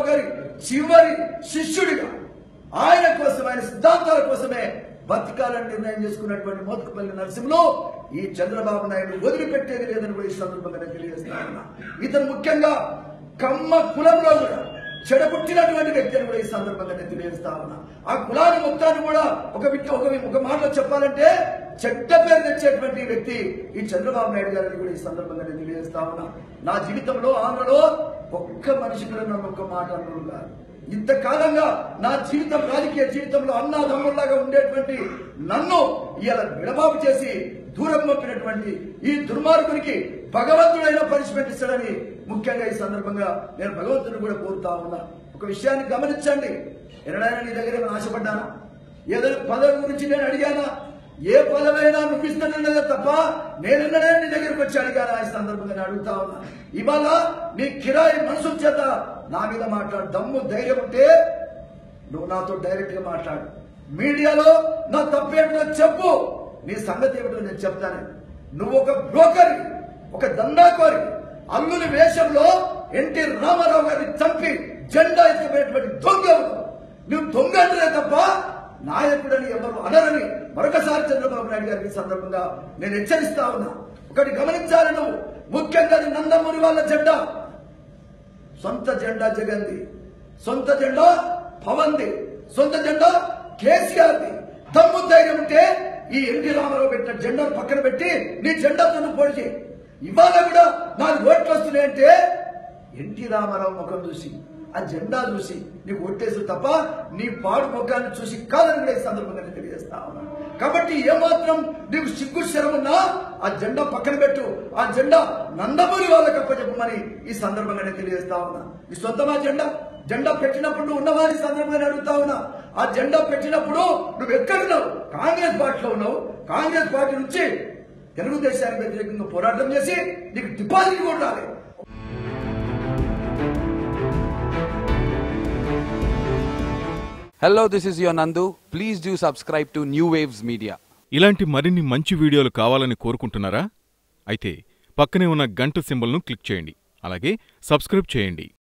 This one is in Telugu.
గారి చివరి శిష్యుడిగా ఆయన కోసం ఆయన సిద్ధాంతాల కోసమే బతకాలని నిర్ణయం చేసుకున్నటువంటి మోత్కుపల్లి నరసింహలో ఈ చంద్రబాబు నాయుడు వదిలిపెట్టేది లేదని కూడా ఈ సందర్భంగా నేను తెలియజేస్తా ఉన్నా ఇతను ముఖ్యంగా కమ్మ కులంలో కూడా చెడగొట్టినటువంటి వ్యక్తి అని కూడా ఈ సందర్భంగా నేను తెలియజేస్తా ఉన్నా ఆ కులాన్ని మొత్తాన్ని కూడా ఒక విట్- ఒక ఒక మాటలో చెప్పాలంటే చెడ్డ పేరు తెచ్చేటువంటి వ్యక్తి ఈ చంద్రబాబు నాయుడు గారిని కూడా ఈ సందర్భంగా నేను తెలియజేస్తా ఉన్నా నా జీవితంలో ఆంధ్రలో ఒక్క మనిషి కూడా నన్ను ఒక్క మాట అన్నారు కాదు ఇంతకాలంగా నా జీవితం రాజకీయ జీవితంలో అన్నాదమ్ముల్లాగా ఉండేటువంటి నన్ను ఇలా విడబాపు చేసి దూరం పంపినటువంటి ఈ దుర్మార్గునికి భగవంతుడైన పనిష్మెంట్ ఇస్తాడని ముఖ్యంగా ఈ సందర్భంగా నేను భగవంతుని కూడా కోరుతా ఉన్నా ఒక విషయాన్ని గమనించండి ఎన్నడైనా నీ దగ్గర ఏమైనా ఆశపడ్డానా ఏదైనా పదవి గురించి నేను అడిగానా ఏ పదవైనా నువ్వు ఇస్తున్నదే తప్ప నేనెన్నడే నీ దగ్గరికి వచ్చి అడిగానా ఈ సందర్భంగా నేను అడుగుతా ఉన్నా ఇవాళ నీ కిరాయి మనసు చేత నా మీద మాట్లాడు దమ్ము ధైర్యం ఉంటే నువ్వు నాతో డైరెక్ట్ గా మాట్లాడు మీడియాలో నా తప్పేమిటో చెప్పు నీ సంగతి ఏమిటో నేను చెప్తాను నువ్వు ఒక బ్రోకర్ ఒక దండాకోరి అల్లుని వేషంలో ఎన్టీ రామారావు గారిని చంపి జెండా ఎత్తుకుపోయేటువంటి దొంగ నువ్వు దొంగ అంటలే తప్ప నాయకుడని ఎవరు అనరని మరొకసారి చంద్రబాబు నాయుడు గారికి ఈ సందర్భంగా నేను హెచ్చరిస్తా ఉన్నా ఒకటి గమనించాలి నువ్వు ముఖ్యంగా అది నందమూరి వాళ్ళ జెండా సొంత జెండా జగన్ది సొంత జెండా పవన్ది సొంత జెండా కేసీఆర్ది దమ్ము ధైర్యం ఉంటే ఈ ఎన్టీ రామారావు పెట్టిన జెండాను పక్కన పెట్టి నీ జెండాతో నువ్వు పోటీ చేయి ఇవాళ కూడా నాలుగు ఓట్లు వస్తున్నాయంటే ఎన్టీ రామారావు ముఖం చూసి ఆ జెండా చూసి నీకు ఓట్టేసు తప్ప నీ పాడు ముఖాన్ని చూసి కాదని కూడా ఈ సందర్భంగా నేను తెలియజేస్తా ఉన్నా కాబట్టి ఏమాత్రం నీకు సిగ్గు శరమున్నా ఆ జెండా పక్కన పెట్టు ఆ జెండా నందమూరి వాళ్ళకి అప్పచెప్పమని ఈ సందర్భంగా నేను తెలియజేస్తా ఉన్నా ఈ సొంతమా జెండా జెండా పెట్టినప్పుడు నువ్వు ఉన్నవారి సందర్భంగా నేను అడుగుతా ఉన్నా ఆ జెండా పెట్టినప్పుడు నువ్వు ఎక్కడున్నావు కాంగ్రెస్ పార్టీలో ఉన్నావు కాంగ్రెస్ పార్టీ నుంచి తెలుగుదేశానికి వ్యతిరేకంగా పోరాటం చేసి నీకు డిపాజిట్ కూడా రాలేదు Hello, this is your Nandu. Please do subscribe to New Waves Media. ఇలాంటి మరిన్ని మంచి వీడియోలు కావాలని కోరుకుంటున్నారా అయితే పక్కనే ఉన్న గంట సింబల్ను క్లిక్ చేయండి అలాగే సబ్స్క్రైబ్ చేయండి